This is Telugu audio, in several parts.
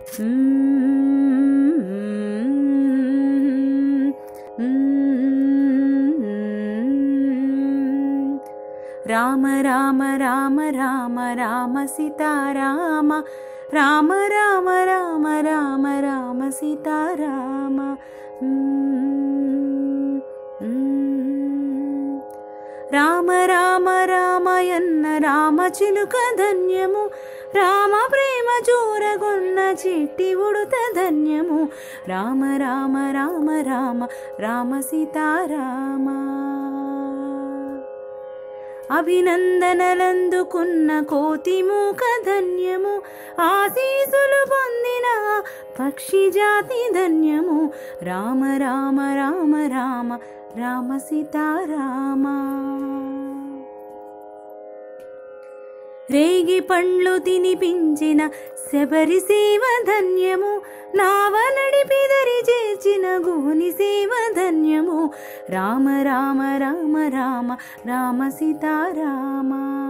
రామ రామ రామ రామ రామ సీతారామ రామ రామ రామ రామ రామ సీతారామ రామ రామ రామయన్న రామ చిలుక ధన్యము రామ ప్రేమ చూరగొన్న చిట్టి ఉడుత ధన్యము రామ రామ రామ రామ రామ సీతారామ అభినందనలందుకున్న కోతి మూక ధన్యము ఆశీసులు పొందిన పక్షి జాతి ధన్యము రామ రామ రామ రామ రామ సీతారామ రేగి పండ్లు తినిపించిన శబరి సేవ ధన్యము నావ నడిపి దరి చేర్చిన గోని సేవ ధన్యము రామ రామ రామ రామ రామ సీతారామ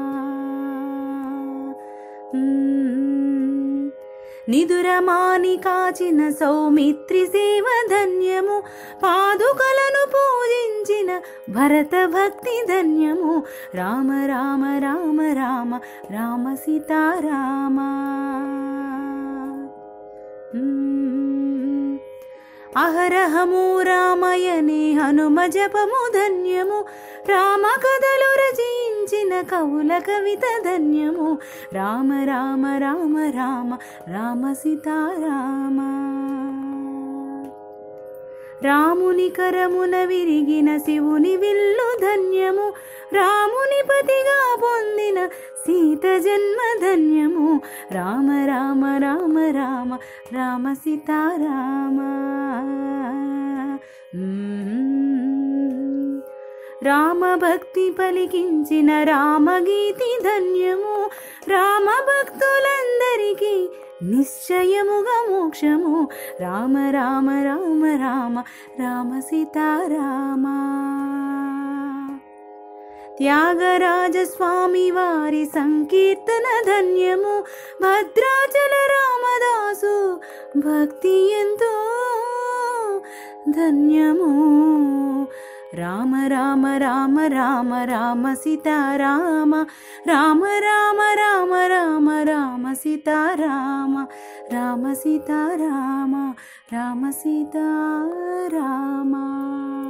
నిదురమాని కాచిన సౌమిత్రి సేవ ధన్యము పాదుకలను పూజించిన భరత భక్తి ధన్యము రామ రామ రామ రామ రామ సీతారామ అహరహము రామయనే హనుమ జపము ధన్యము రామ కథలు రచించిన కవుల కవిత ధన్యము రామ రామ రామ రామ రామ సీతారామ రాముని కరమున విరిగిన శివుని విల్లు ధన్యము రాముని పతిగా పొందిన సీత జన్మ ధన్యము రామ రామ రామ రామ రామ సీతారామ రామ భక్తి పలికించిన రామగీతి ధన్యము రామ భక్తులందరికీ నిశ్చయముగా మోక్షము రామ రామ రామ రామ రామ సీతారామ త్యాగరాజ స్వామి వారి సంకీర్తన ధన్యము భద్రాచల రామదాసు భక్తి ఎంతో ధన్యము రామ రామ రామ రామ రామ సీతారామ రామ రామ రామ రామ రామ సీతారామ రామ సీతారామ రామ సీతారామ